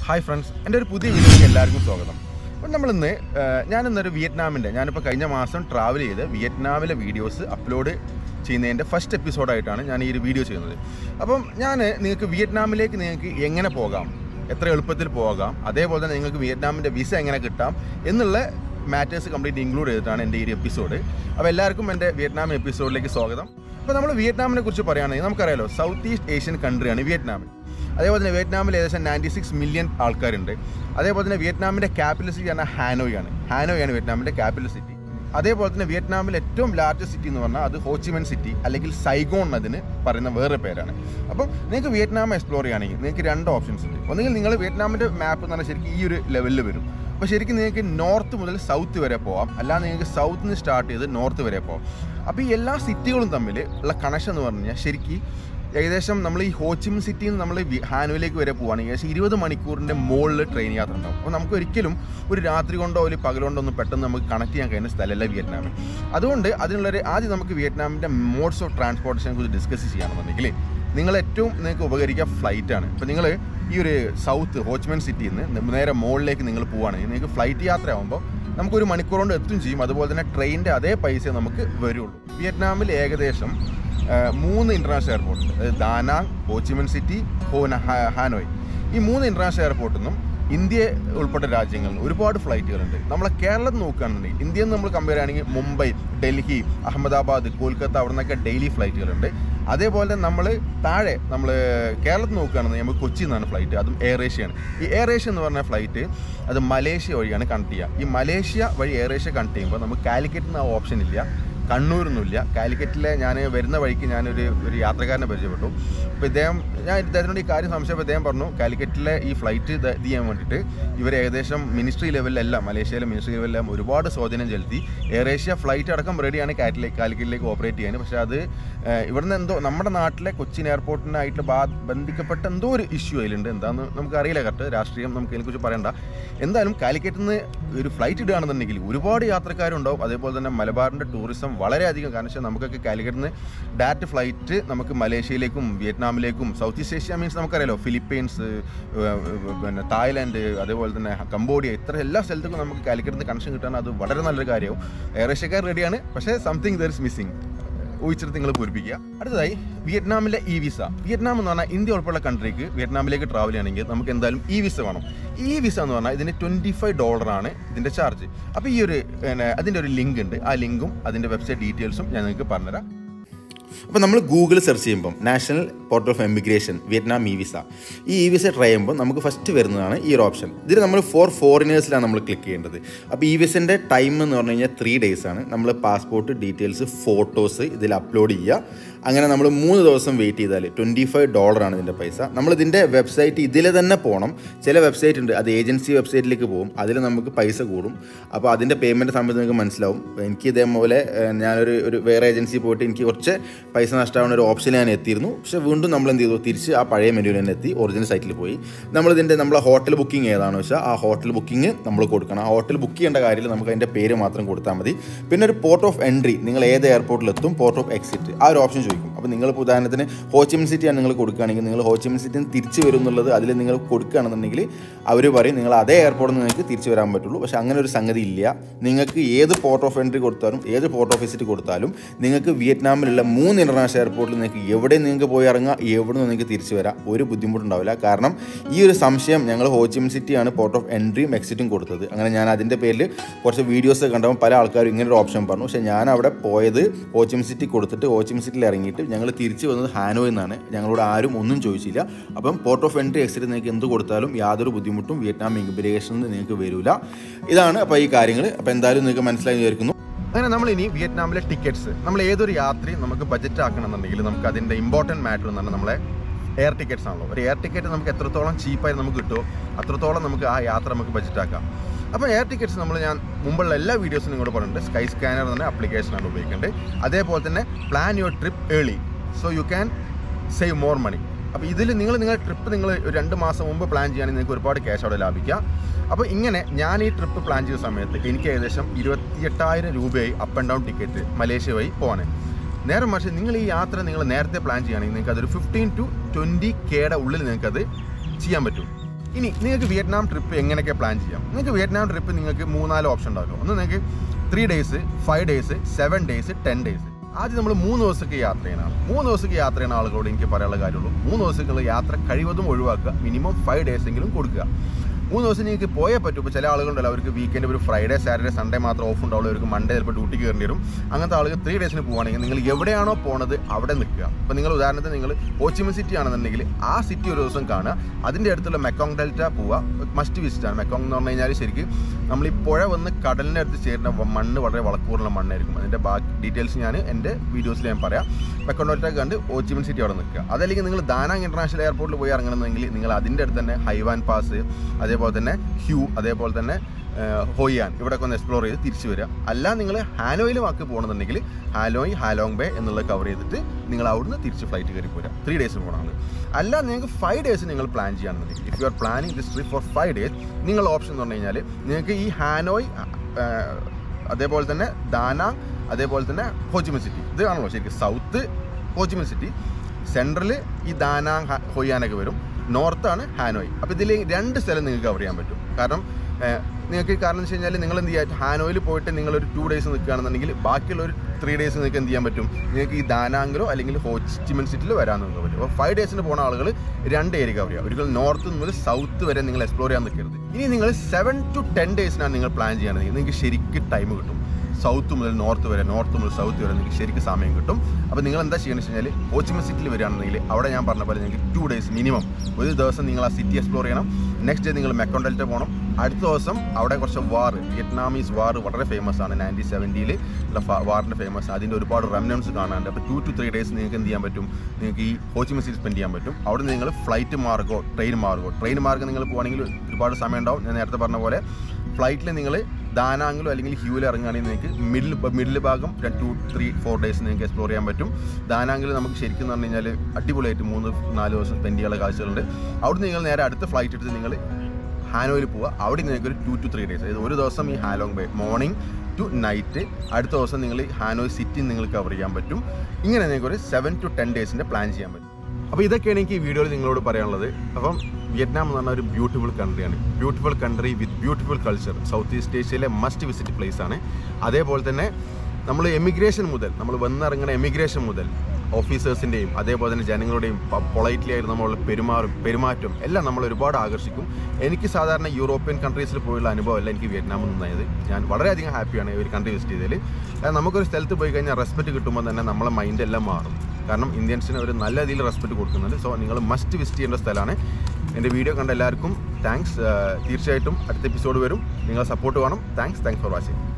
hi friends എൻ്റെ ഒരു പുതിയ വീഡിയോയിലേക്ക് എല്ലാവർക്കും സ്വാഗതം അപ്പം നമ്മളിന്ന് ഏഹ്, ഞാനിന്നൊരു വിയറ്റ്നാമിൻ്റെ ഞാനിപ്പോൾ കഴിഞ്ഞ മാസം ട്രാവൽ ചെയ്ത് വിയറ്റ്നാമിലെ വീഡിയോസ് അപ്ലോഡ് ചെയ്യുന്നതിൻ്റെ ഫസ്റ്റ് എപ്പിസോഡായിട്ടാണ് ഞാൻ ഈ ഒരു വീഡിയോ ചെയ്യുന്നത് അപ്പം ഞാൻ നിങ്ങൾക്ക് വിയറ്റ്നാമിലേക്ക് നിങ്ങൾക്ക് എങ്ങനെ പോകാം എത്ര എളുപ്പത്തിൽ പോകാം അതേപോലെ തന്നെ നിങ്ങൾക്ക് വിയറ്റ്നാമിൻ്റെ വിസ എങ്ങനെ കിട്ടാം എന്നുള്ള മാറ്റേഴ്സ് കംപ്ലീറ്റ് ഇൻക്ലൂഡ് ചെയ്തിട്ടാണ് എൻ്റെ ഈ ഒരു എപ്പിസോഡ് അപ്പോൾ എല്ലാവർക്കും എൻ്റെ വിയറ്റ്നാം എപ്പിസോഡിലേക്ക് സ്വാഗതം അപ്പോൾ നമ്മൾ വിയറ്റ്നാമിനെ കുറിച്ച് പറയുകയാണെങ്കിൽ നമുക്കറിയാലോ സൗത്ത് ഈസ്റ്റ് ഏഷ്യൻ കൺട്രിയാണ് വിയറ്റ്നാം അതേപോലെ തന്നെ വിയറ്റ്നാമിൽ ഏകദേശം നയൻറ്റി സിക്സ് മില്യൺ ആൾക്കാരുണ്ട് അതേപോലെ തന്നെ വിയറ്റ്നാമിൻ്റെ ക്യാപിറ്റൽ സിറ്റി ആണ് ഹാനോയ് ആണ് ഹാനോയ് ആണ് വിയറ്റ്നാമിൻ്റെ ക്യാപിറ്റൽ സിറ്റി അതേപോലെ തന്നെ വിയറ്റ്നാമിൽ ഏറ്റവും ലാർജസ്റ്റ് സിറ്റി എന്ന് പറഞ്ഞാൽ അത് ഹോച്ചിമൻ സിറ്റി അല്ലെങ്കിൽ സൈഗോൺ എന്നതിന് പറയുന്ന വേറെ പേരാണ് അപ്പം നിങ്ങൾക്ക് വിയറ്റ്നാം എക്സ്പ്ലോർ ചെയ്യുകയാണെങ്കിൽ നിങ്ങൾക്ക് രണ്ട് ഓപ്ഷൻസ് ഉണ്ട് ഒന്നുകിൽ നിങ്ങൾ വിയറ്റ്നാമിൻ്റെ മാപ്പ് എന്ന് പറഞ്ഞാൽ ശരിക്കും ഈ ഒരു ലെവലിൽ വരും അപ്പോൾ ശരിക്കും നിങ്ങൾക്ക് നോർത്ത് മുതൽ സൗത്ത് വരെ പോവാം അല്ലാതെ നിങ്ങൾക്ക് സൗത്ത് നിന്ന് സ്റ്റാർട്ട് ചെയ്ത് നോർത്ത് വരെ പോവാം അപ്പോൾ ഈ എല്ലാ സിറ്റികളും തമ്മിൽ ഉള്ള കണക്ഷൻ എന്ന് പറഞ്ഞു കഴിഞ്ഞാൽ ശരിക്കും ഏകദേശം നമ്മൾ ഈ ഹോച്ചിമിൻ സിറ്റിയിൽ നിന്ന് നമ്മൾ വി- ഹാനോയിലേക്ക് വരെ പോവുകയാണെങ്കിൽ ഏകദേശം ഇരുപത് മണിക്കൂറിൻ്റെ മുകളിൽ ട്രെയിൻ യാത്ര ഉണ്ടാവും അപ്പോൾ നമുക്ക് ഒരിക്കലും ഒരു രാത്രി കൊണ്ടോ ഒരു പകൽ കൊണ്ടോ ഒന്നും പെട്ടെന്ന് നമുക്ക് കണക്ട് ചെയ്യാൻ കഴിയുന്ന സ്ഥലമല്ല വിയറ്റ്നാം അതുകൊണ്ട് അതിനുള്ളൊരു ആദ്യം നമുക്ക് വിയറ്റ്നാമിൻ്റെ മോഡ്സ് ഓഫ് ട്രാൻസ്പോർട്ടേഷനെ കുറിച്ച് ഡിസ്കസ് ചെയ്യുകയാണെന്നുണ്ടെങ്കിൽ നിങ്ങൾ ഏറ്റവും നിങ്ങൾക്ക് ഉപകരിക്കുക ഫ്ലൈറ്റാണ് ഇപ്പോൾ നിങ്ങൾ ഈ ഒരു സൗത്ത് ഹോച്ച്മൻ സിറ്റിയിൽ നിന്ന് നേരെ മുകളിലേക്ക് നിങ്ങൾ പോവുകയാണെങ്കിൽ നിങ്ങൾക്ക് ഫ്ലൈറ്റ് യാത്ര ആകുമ്പോൾ നമുക്കൊരു മണിക്കൂർ കൊണ്ട് എത്തും ചെയ്യും അതുപോലെ തന്നെ ട്രെയിനിൻ്റെ അതേ പൈസ നമുക്ക് വരുള്ളൂ വിയറ്റ്നാമിൽ ഏകദേശം ആ, മൂന്ന് ഇൻ്റർനാഷണൽ എയർപോർട്ട് അതായത് ദാനാങ് ഹോച്ചിമൻ സിറ്റി ഹോന ഹാ- ഹാനോയ് ഈ മൂന്ന് ഇൻ്റർനാഷണൽ എയർപോർട്ടിൽ നിന്നും ഇന്ത്യ ഉൾപ്പെട്ട രാജ്യങ്ങളിൽ നിന്ന് ഒരുപാട് ഫ്ലൈറ്റുകളുണ്ട് നമ്മളെ കേരളത്തിൽ നോക്കുകയാണെന്നുണ്ടെങ്കിൽ ഇന്ത്യയിൽ നിന്ന് നമ്മൾ കമ്പയർ ചെയ്യുകയാണെങ്കിൽ മുംബൈ ഡൽഹി അഹമ്മദാബാദ് കൊൽക്കത്ത അവിടെ നിന്നൊക്കെ ഡെയിലി ഫ്ലൈറ്റുകളുണ്ട് അതേപോലെ തന്നെ നമ്മൾ താഴെ നമ്മൾ കേരളത്തിൽ നോക്കുകയാണെന്നുണ്ടെങ്കിൽ നമുക്ക് കൊച്ചിയിൽ നിന്നാണ് ഫ്ലൈറ്റ് അതും എയർ ഏഷ്യയാണ് ഈ എയർ ഏഷ്യ എന്ന് പറഞ്ഞ ഫ്ലൈറ്റ് അത് മലേഷ്യ വഴിയാണ് കണക്ട് ചെയ്യുക ഈ മലേഷ്യ വഴി എയർ ഏഷ്യ കണക്ട് ചെയ്യുമ്പോൾ നമുക്ക് കാലിക്കറ്റിൽ നിന്ന് ആ ഓപ്ഷൻ ഇല്ല കണ്ണൂരൊന്നുമില്ല കാലിക്കറ്റിലെ ഞാൻ വരുന്ന വഴിക്ക് ഞാനൊരു ഒരു യാത്രക്കാരനെ പരിചയപ്പെട്ടു അപ്പോൾ ഇദ്ദേഹം ഞാൻ ഇദ്ദേഹത്തിനോട് ഈ കാര്യം സംശയപ്പോൾ ഇദ്ദേഹം പറഞ്ഞു കാലിക്കറ്റിലെ ഈ ഫ്ലൈറ്റ് ഇത് ഇത് ചെയ്യാൻ വേണ്ടിയിട്ട് ഇവർ ഏകദേശം മിനിസ്ട്രി ലെവലിലെല്ലാം മലേഷ്യയിലെ മിനിസ്ട്രി ലെവലിലെല്ലാം ഒരുപാട് സ്വാധീനം ചെലുത്തി എയർ ഏഷ്യ ഫ്ലൈറ്റ് അടക്കം റെഡിയാണ് കാറ്റിലേക്ക് കാലിക്കറ്റിലേക്ക് ഓപ്പറേറ്റ് ചെയ്യാൻ പക്ഷേ അത് ഏഹ്, ഇവിടുന്ന് എന്തോ നമ്മുടെ നാട്ടിലെ കൊച്ചിൻ എയർപോർട്ടിനായിട്ട് ബാ ബന്ധിക്കപ്പെട്ട എന്തോ ഒരു ഇഷ്യൂ അതിലുണ്ട് എന്താണെന്ന് നമുക്കറിയില്ല കറക്റ്റ് രാഷ്ട്രീയം നമുക്ക് ഇതിനെക്കുറിച്ച് പറയണ്ട എന്തായാലും കാലിക്കറ്റിൽ നിന്ന് ഒരു ഫ്ലൈറ്റ് ഇടുകയാണെന്നുണ്ടെങ്കിൽ ഒരുപാട് യാത്രക്കാരുണ്ടാവും അതേപോലെ തന്നെ മലബാറിൻ്റെ ടൂറിസം വളരെയധികം കാരണം വെച്ചാൽ നമുക്കൊക്കെ കാലിക്കറ്റിൽ നിന്ന് ഡയറക്റ്റ് ഫ്ലൈറ്റ് നമുക്ക് മലേഷ്യയിലേക്കും വിയറ്റ്നാമിലേക്കും സൗത്ത് ഈസ്റ്റ് ഏഷ്യ മീൻസ് നമുക്കറിയാലോ ഫിലിപ്പീൻസ് ഏഹ്, പിന്നെ തായ്ലാൻഡ് അതേപോലെ തന്നെ കംബോഡിയ ഇത്ര എല്ലാ സ്ഥലത്തേക്കും നമുക്ക് കാലിക്കറ്റിൽ നിന്ന് കണക്ഷൻ കിട്ടാൻ അത് വളരെ നല്ലൊരു കാര്യവും എയർ ഏഷ്യക്കാർ റെഡിയാണ് പക്ഷേ സംതിങ് ദർ ഇസ് മിസ്സിങ് ഊഹിച്ചിട്ട് നിങ്ങൾ പൂരിപ്പിക്കുക അടുത്തതായി വിയറ്റ്നാമിലെ ഇ വിസ വിയറ്റ്നാം എന്ന് പറഞ്ഞാൽ ഇന്ത്യ ഉൾപ്പെടെ കൺട്രിക്ക് വിയറ്റ്നാമിലേക്ക് ട്രാവൽ ചെയ്യണമെങ്കിൽ നമുക്ക് എന്തായാലും ഇ വിസ വേണം ഈ വിസ എന്ന് പറഞ്ഞാൽ ഇതിന് ട്വൻറ്റി ഫൈവ് ഡോളറാണ് ഇതിൻ്റെ ചാർജ് അപ്പോൾ ഈ ഒരു പിന്നെ അതിൻ്റെ ഒരു ലിങ്ക് ഉണ്ട് ആ ലിങ്കും അതിൻ്റെ വെബ്സൈറ്റ് ഡീറ്റെയിൽസും ഞാൻ നിങ്ങൾക്ക് പറഞ്ഞുതരാം അപ്പോൾ നമ്മൾ ഗൂഗിൾ സെർച്ച് ചെയ്യുമ്പം national portal of emigration Vietnam e visa ഈ ഇ വിസ ട്രൈ ചെയ്യുമ്പോൾ നമുക്ക് ഫസ്റ്റ് വരുന്നതാണ് ഈ ഒരു ഓപ്ഷൻ ഇതിൽ നമ്മൾ ഫോർ ഫോറിനേഴ്സിലാണ് നമ്മൾ ക്ലിക്ക് ചെയ്യേണ്ടത് അപ്പോൾ ഇ വിസൻ്റെ ടൈം എന്ന് പറഞ്ഞു കഴിഞ്ഞാൽ ത്രീ ഡേയ്സ് ആണ് നമ്മൾ പാസ്പോർട്ട് ഡീറ്റെയിൽസ് ഫോട്ടോസ് ഇതിൽ അപ്ലോഡ് ചെയ്യുക അങ്ങനെ നമ്മൾ മൂന്ന് ദിവസം വെയിറ്റ് ചെയ്താൽ ട്വൻറ്റി ഫൈവ് ഡോളറാണ് ഇതിൻ്റെ പൈസ നമ്മൾ ഇതിൻ്റെ വെബ്സൈറ്റ് ഇതിൽ തന്നെ പോകണം ചില വെബ്സൈറ്റ് ഉണ്ട് അത് ഏജൻസി വെബ്സൈറ്റിലേക്ക് പോകും അതിൽ നമുക്ക് പൈസ കൂടും അപ്പോൾ അതിൻ്റെ പേയ്മെൻറ്റ് സമയത്ത് നിങ്ങൾക്ക് മനസ്സിലാവും എനിക്ക് ഇതേപോലെ ഏഹ്, ഞാനൊരു ഒരു വേറെ ഏജൻസി പോയിട്ട് എനിക്ക് കുറച്ച് പൈസ നഷ്ടമാവുന്ന ഒരു ഓപ്ഷൻ ഞാൻ എത്തിയിരുന്നു പക്ഷേ വീണ്ടും നമ്മൾ എന്ത് ചെയ്തു തിരിച്ച് ആ പഴയ മെനുവിൽ തന്നെ എത്തി ഒറിജിനൽ സൈറ്റിൽ പോയി നമ്മളിതിൻ്റെ നമ്മളെ ഹോട്ടൽ ബുക്കിംഗ് ഏതാണെന്ന് വെച്ചാൽ ആ ഹോട്ടൽ ബുക്കിംഗ് നമ്മൾ കൊടുക്കണം ആ ഹോട്ടൽ ബുക്ക് ചെയ്യേണ്ട കാര്യത്തിൽ നമുക്ക് അതിൻ്റെ പേര് മാത്രം കൊടുത്താൽ മതി പിന്നെ ഒരു പോർട്ട് ഓഫ് എൻട്രി നിങ്ങൾ ഏത് എയർപോർട്ടിലെത്തും പോർട്ട് ഓഫ് എക്സിറ്റ് ആ ഒരു ഓപ്ഷൻ ചോദിക്കും അപ്പോൾ നിങ്ങൾ ഇപ്പോൾ ഉദാഹരണത്തിന് ഹോച്ചിമിൻ സിറ്റിയാണ് നിങ്ങൾ കൊടുക്കുകയാണെങ്കിൽ നിങ്ങൾ ഹോച്ചിമിൻ സിറ്റിയിൽ നിന്ന് തിരിച്ച് വരും എന്നുള്ളത് അതിൽ നിങ്ങൾ കൊടുക്കുകയാണെന്നുണ്ടെങ്കിൽ അവർ പറയും നിങ്ങൾ അതേ എയർപോർട്ടിൽ നിന്ന് നിങ്ങൾക്ക് തിരിച്ച് വരാൻ പറ്റുള്ളൂ പക്ഷേ അങ്ങനെ ഒരു സംഗതി ഇല്ല നിങ്ങൾക്ക് ഏത് പോർട്ട് ഓഫ് എൻട്രി കൊടുത്താലും ഏത് പോർട്ട് ഓഫ് വിസിറ്റ് കൊടുത്താലും നിങ്ങൾക്ക് വിയറ്റ്നാമിലുള്ള മൂന്ന് ഇൻ്റർനാഷണൽ എയർപോർട്ടിൽ നിങ്ങൾക്ക് എവിടെ നിങ്ങൾക്ക് പോയി ഇറങ്ങാം എവിടെ നിന്ന് നിങ്ങൾക്ക് തിരിച്ച് വരാം ഒരു ബുദ്ധിമുട്ടുണ്ടാവില്ല കാരണം ഈ ഒരു സംശയം ഞങ്ങൾ ഹോച്ചിമിൻ സിറ്റിയാണ് പോർട്ട് ഓഫ് എൻട്രിയും എക്സിറ്റും കൊടുത്തത് അങ്ങനെ ഞാൻ അതിൻ്റെ പേരിൽ കുറച്ച് വീഡിയോസ് കണ്ടപ്പോൾ പല ആൾക്കാരും ഇങ്ങനെ ഒരു ഓപ്ഷൻ പറഞ്ഞു പക്ഷേ ഞാൻ അവിടെ പോയത് ഹോച്ചിമിൻ സിറ്റി കൊടുത്തിട്ട് ഹോച്ചിമിൻ സിറ്റിയിൽ ഇറങ്ങിയിട്ട് ഞങ്ങൾ തിരിച്ച് വന്നത് ഹാനോയിൽ നിന്നാണ് ഞങ്ങളോട് ആരും ഒന്നും ചോദിച്ചില്ല അപ്പം പോർട്ട് ഓഫ് എൻട്രി എക്സിറ്റ് നിങ്ങൾക്ക് എന്ത് കൊടുത്താലും യാതൊരു ബുദ്ധിമുട്ടും വിയറ്റ്നാം ഇമിഗ്രേഷനിൽ നിങ്ങൾക്ക് വരില്ല ഇതാണ് അപ്പോൾ ഈ കാര്യങ്ങൾ അപ്പോൾ എന്തായാലും നിങ്ങൾക്ക് മനസ്സിലായി വിചാരിക്കുന്നു അങ്ങനെ നമ്മൾ ഇനി വിയറ്റ്നാമിലെ ടിക്കറ്റ്സ് നമ്മൾ ഏതൊരു യാത്രയും നമുക്ക് ബജറ്റ് ആക്കണമെന്നുണ്ടെങ്കിൽ നമുക്ക് അതിൻ്റെ ഇമ്പോർട്ടൻറ്റ് മാറ്റർ എന്ന് പറഞ്ഞാൽ നമ്മളെ എയർ ടിക്കറ്റ്സ് ആണല്ലോ ഒരു എയർ ടിക്കറ്റ് നമുക്ക് എത്രത്തോളം ചീപ്പായി നമുക്ക് കിട്ടുമോ അത്രത്തോളം നമുക്ക് ആ യാത്ര നമുക്ക് ബജറ്റ് ആക്കാം അപ്പോൾ എയർ ടിക്കറ്റ്സ് നമ്മൾ ഞാൻ മുമ്പുള്ള എല്ലാ വീഡിയോസും നിങ്ങളോട് പറഞ്ഞിട്ടുണ്ട് സ്കൈ സ്കാനർ എന്ന് പറഞ്ഞ ആപ്ലിക്കേഷനാണ് ഉപയോഗിക്കേണ്ടത് അതേപോലെ തന്നെ plan your trip early so you can save more money അപ്പോൾ ഇതിൽ നിങ്ങൾ നിങ്ങളുടെ ട്രിപ്പ് നിങ്ങൾ ഒരു രണ്ട് മാസം മുമ്പ് പ്ലാൻ ചെയ്യുകയാണെങ്കിൽ നിങ്ങൾക്ക് ഒരുപാട് ക്യാഷ് അവിടെ ലാഭിക്കാം അപ്പോൾ ഇങ്ങനെ ഞാൻ ഈ ട്രിപ്പ് പ്ലാൻ ചെയ്ത സമയത്ത് എനിക്ക് ഏകദേശം ഇരുപത്തിയെട്ടായിരം രൂപയായി up and down ticket Malaysia വഴി പോകാൻ നേരെ മറിച്ച് നിങ്ങൾ ഈ യാത്ര നിങ്ങൾ നേരത്തെ പ്ലാൻ ചെയ്യുകയാണെങ്കിൽ നിങ്ങൾക്ക് അതൊരു ഫിഫ്റ്റീൻ ടു ട്വൻറ്റി കെയുടെ ഉള്ളിൽ നിങ്ങൾക്കത് ചെയ്യാൻ പറ്റും ഇനി നിങ്ങൾക്ക് വിയറ്റ്നാം ട്രിപ്പ് എങ്ങനെയൊക്കെ പ്ലാൻ ചെയ്യാം നിങ്ങൾക്ക് വിയറ്റ്നാം ട്രിപ്പ് നിങ്ങൾക്ക് മൂന്നാല് ഓപ്ഷൻ ഉണ്ടാകും ഒന്ന് നിങ്ങൾക്ക് three days five days seven days ten days ആദ്യം നമ്മൾ മൂന്ന് ദിവസത്തേക്ക് യാത്ര ചെയ്യണം മൂന്ന് ദിവസത്തേക്ക് യാത്ര ചെയ്യുന്ന ആളുകളോട് എനിക്ക് പറയാനുള്ള കാര്യമുള്ളൂ മൂന്ന് ദിവസത്തേക്കുള്ള യാത്ര കഴിവതും ഒഴിവാക്കുക മിനിമം ഫൈവ് ഡേയ്സ് എങ്കിലും കൊടുക്കുക മൂന്ന് ദിവസം നിങ്ങൾക്ക് പോയേ പറ്റും ഇപ്പോൾ ചില ആളുകളുണ്ടല്ലോ അവർക്ക് വീക്കെൻഡ് ഒരു ഫ്രൈഡേ സാറ്റർഡേ സൺഡേ മാത്രം ഓഫ് ഉണ്ടാവുള്ളൂ അവർക്ക് മൺഡേ ചിലപ്പോൾ ഡ്യൂട്ടി കയറേണ്ടി വരും അങ്ങനത്തെ ആളുകൾ ത്രീ ഡേയ്സിന് പോകുകയാണെങ്കിൽ നിങ്ങൾ എവിടെയാണോ പോണത് അവിടെ നിൽക്കുക ഇപ്പോൾ നിങ്ങൾ ഉദാഹരണത്തിന് നിങ്ങൾ ഹോച്ചിമിൻ സിറ്റി ആണെന്നുണ്ടെങ്കിൽ ആ സിറ്റി ഒരു ദിവസം കാണുക അതിൻ്റെ അടുത്തുള്ള മെക്കോങ് ഡെൽറ്റ പോവുക മസ്റ്റ് വിസിറ്റ് ആണ് മെക്കോങ് എന്ന് പറഞ്ഞു കഴിഞ്ഞാൽ ശരിക്കും നമ്മൾ ഈ പുഴ വന്ന് കടലിൻ്റെ അടുത്ത് ചേരുന്ന വ- മണ്ണ് വളരെ വളക്കൂറുള്ള മണ്ണായിരിക്കും അതിൻ്റെ ബാക്കി ഡീറ്റെയിൽസ് ഞാൻ എൻ്റെ വീഡിയോസിൽ ഞാൻ പറയാം മെക്കോങ് ഡെൽറ്റ കണ്ട് ഹോച്ചിമിൻ സിറ്റി അവിടെ നിൽക്കുക അതല്ലെങ്കിൽ നിങ്ങൾ ദാനാങ് ഇൻ്റർനാഷണൽ എയർപോർട്ടിൽ പോയി ഇറങ്ങണമെന്നെങ്കിൽ നിങ്ങൾ അതിൻ്റെ അടുത്ത് തന്നെ ഹൈവാൻ പാസ് അതേപോലെ തന്നെ ഹ്യൂ അതേപോലെ തന്നെ ഏഹ്, ഹോയാൻ ഇവിടെയൊക്കെ ഒന്ന് എക്സ്പ്ലോർ ചെയ്ത് തിരിച്ചു വരിക അല്ല നിങ്ങൾ ഹാനോയിൽ വാക്ക് പോകണമെന്നുണ്ടെങ്കിൽ ഹാലോയ് ഹാലോങ് ബേ എന്നുള്ളത് കവർ ചെയ്തിട്ട് നിങ്ങൾ അവിടുന്ന് തിരിച്ച് ഫ്ലൈറ്റ് കയറി പോരാ ത്രീ ഡേയ്സ് പോകണമെന്ന് അല്ല നിങ്ങൾക്ക് ഫൈവ് ഡേയ്സ് നിങ്ങൾ പ്ലാൻ ചെയ്യുകയാണെന്നുണ്ടെങ്കിൽ if you are planning this trip for five days നിങ്ങൾ ഓപ്ഷൻ എന്ന് പറഞ്ഞു കഴിഞ്ഞാൽ നിങ്ങൾക്ക് ഈ ഹാനോയ് ഏഹ്, അതേപോലെ തന്നെ ദാനാങ് അതേപോലെ തന്നെ ഹോച്ചിമിൻ സിറ്റി ഇത് കാണുമല്ലോ ശരിക്കും സൗത്ത് ഹോച്ചിമിൻ സിറ്റി സെൻട്രൽ ഈ ദാനാങ് ഹ- ഹൊയ്യാനൊക്കെ വരും നോർത്താണ് ഹാനോയ് അപ്പോൾ ഇതിൽ രണ്ട് സ്ഥലം നിങ്ങൾക്ക് കവർ ചെയ്യാൻ പറ്റും കാരണം ഏഹ്, നിങ്ങൾക്ക് കാരണം എന്ന് വെച്ച് കഴിഞ്ഞാൽ നിങ്ങൾ എന്ത് ചെയ്യുക ഹാനോയിൽ പോയിട്ട് നിങ്ങളൊരു ടു ഡേയ്സ് നിൽക്കുകയാണെന്നുണ്ടെങ്കിൽ ബാക്കിയുള്ള ഒരു ത്രീ ഡേയ്സ് നിങ്ങൾക്ക് എന്ത് ചെയ്യാൻ പറ്റും നിങ്ങൾക്ക് ഈ ദാനാങ്കിലോ അല്ലെങ്കിൽ ഹോച്ചിമിൻ സിറ്റിയിലോ വരാൻ നിങ്ങൾക്ക് പറ്റും അപ്പോൾ ഫൈവ് ഡേയ്സിന് പോകുന്ന ആളുകൾ രണ്ട് ഏരിയ കവർ ചെയ്യുക ഒരിക്കലും നോർത്ത് മുതൽ സൗത്ത് വരെ നിങ്ങൾ എക്സ്പ്ലോർ ചെയ്യാൻ നിൽക്കരുത് ഇനി നിങ്ങൾ സെവൻ ടു ടെൻ ഡേയ്സിനാണ് നിങ്ങൾ പ്ലാൻ ചെയ്യുകയാണെങ്കിൽ നിങ്ങൾക്ക് ശരിക്കും ടൈം കിട്ടും സൗത്ത് മുതൽ നോർത്ത് വരെ നോർത്ത് മുതൽ സൗത്ത് വരെ നിങ്ങൾക്ക് ശരിക്കും സമയം കിട്ടും അപ്പോൾ നിങ്ങൾ എന്താ ചെയ്യണമെന്ന് വെച്ച് കഴിഞ്ഞാൽ ഹോച്ചിമൻ സിറ്റിയിൽ വരികയാണെന്നുണ്ടെങ്കിൽ അവിടെ ഞാൻ പറഞ്ഞ പോലെ നിങ്ങൾക്ക് ടു ഡേയ്സ് മിനിമം ഒരു ദിവസം നിങ്ങൾ ആ സിറ്റി എക്സ്പ്ലോർ ചെയ്യണം നെക്സ്റ്റ് ഡേ നിങ്ങൾ മെക്കോണ്ടൽറ്റ പോകണം അടുത്ത ദിവസം അവിടെ കുറച്ച് വാർ വിയറ്റ്നാമീസ് വാർ വളരെ ഫേമസ് ആണ് നയൻറ്റീൻ സെവൻറ്റിയിൽ ഉള്ള വാറിൻ്റെ ഫേമസ് അതിൻ്റെ ഒരുപാട് റെമനൻസ് കാണാനുണ്ട് അപ്പോൾ ടു ടു ത്രീ ഡേയ്സ് നിങ്ങൾക്ക് എന്ത് ചെയ്യാൻ പറ്റും നിങ്ങൾക്ക് ഈ ഹോച്ചിമൻ സിറ്റി സ്പെൻഡ് ചെയ്യാൻ പറ്റും അവിടെ നിങ്ങൾ ഫ്ലൈറ്റ് മാർഗോ ട്രെയിൻ മാർഗോ ട്രെയിൻ മാർഗം നിങ്ങൾ പോകുകയാണെങ്കിൽ ഒരുപാട് സമയം ഉണ്ടാവും ഞാൻ നേരത്തെ പറഞ്ഞ പോലെ ഫ്ലൈറ്റിൽ നിങ്ങൾ ദാനാങ്ങിലോ അല്ലെങ്കിൽ ഹ്യൂവിൽ ഇറങ്ങുകയാണെങ്കിൽ നിങ്ങൾക്ക് മിഡിൽ മിഡിൽ ഭാഗം ടു ത്രീ ഫോർ ഡേയ്സ് നിങ്ങൾക്ക് എക്സ്പ്ലോർ ചെയ്യാൻ പറ്റും ദാനാങ്കിൽ നമുക്ക് ശരിക്കും എന്ന് പറഞ്ഞു കഴിഞ്ഞാൽ അടിപൊളിയായിട്ട് മൂന്ന് നാല് ദിവസം സ്പെൻഡ് ചെയ്യാനുള്ള കാഴ്ചകളുണ്ട് അവിടെ നിങ്ങൾ നേരെ അടുത്ത ഫ്ലൈറ്റ് എടുത്ത് നിങ്ങൾ ഹാനോയിൽ പോവുക അവിടെ നിങ്ങൾക്ക് ഒരു ടു ടു ത്രീ ഡേയ്സ് അതായത് ഒരു ദിവസം ഈ Halong Bay morning to night അടുത്ത ദിവസം നിങ്ങൾ ഹാനോയ് സിറ്റി നിങ്ങൾ കവർ ചെയ്യാൻ പറ്റും ഇങ്ങനെ നിങ്ങൾക്ക് ഒരു സെവൻ ടു ടെൻ ഡേയ്സിൻ്റെ പ്ലാൻ ചെയ്യാൻ പറ്റും അപ്പോൾ ഇതൊക്കെയാണ് എനിക്ക് ഈ വീഡിയോയിൽ നിങ്ങളോട് പറയാനുള്ളത് അപ്പം വിയറ്റ്നാം എന്ന് പറഞ്ഞ ഒരു ബ്യൂട്ടിഫുൾ കൺട്രിയാണ് beautiful country with beautiful culture south east ഏഷ്യയിലെ മസ്റ്റ് വിസിറ്റ് പ്ലേസ് ആണ് അതേപോലെ തന്നെ നമ്മൾ എമിഗ്രേഷൻ മുതൽ നമ്മൾ വന്നിറങ്ങുന്ന എമിഗ്രേഷൻ മുതൽ ഓഫീസേഴ്സിൻ്റെയും അതേപോലെ തന്നെ ജനങ്ങളുടെയും പൊളൈറ്റ്ലി ആയിട്ട് നമ്മളുടെ പെരുമാറും പെരുമാറ്റം എല്ലാം നമ്മൾ ഒരുപാട് ആകർഷിക്കും എനിക്ക് സാധാരണ യൂറോപ്യൻ കൺട്രീസിൽ പോയുള്ള അനുഭവമല്ല എനിക്ക് വിയറ്റ്നാമിൽ നിന്നായത് ഞാൻ വളരെയധികം ഹാപ്പിയാണ് ഈ ഒരു കൺട്രി വിസിറ്റ് ചെയ്തതിൽ കാരണം നമുക്കൊരു സ്ഥലത്ത് പോയി കഴിഞ്ഞാൽ റെസ്പെക്റ്റ് കിട്ടുമ്പോൾ തന്നെ നമ്മളെ മൈൻഡ് എല്ലാം മാറും കാരണം ഇന്ത്യൻസിന് ഒരു നല്ല രീതിയിൽ റെസ്പെക്റ്റ് കൊടുക്കുന്നുണ്ട് സോ നിങ്ങൾ മസ്റ്റ് വിസിറ്റ് ചെയ്യേണ്ട സ്ഥലമാണ് എൻ്റെ വീഡിയോ കണ്ട എല്ലാവർക്കും താങ്ക്സ് തീർച്ചയായിട്ടും അടുത്ത എപ്പിസോഡ് വരും നിങ്ങളെ സപ്പോർട്ട് വേണം താങ്ക്സ് താങ്ക്സ് ഫോർ വാച്ചിങ്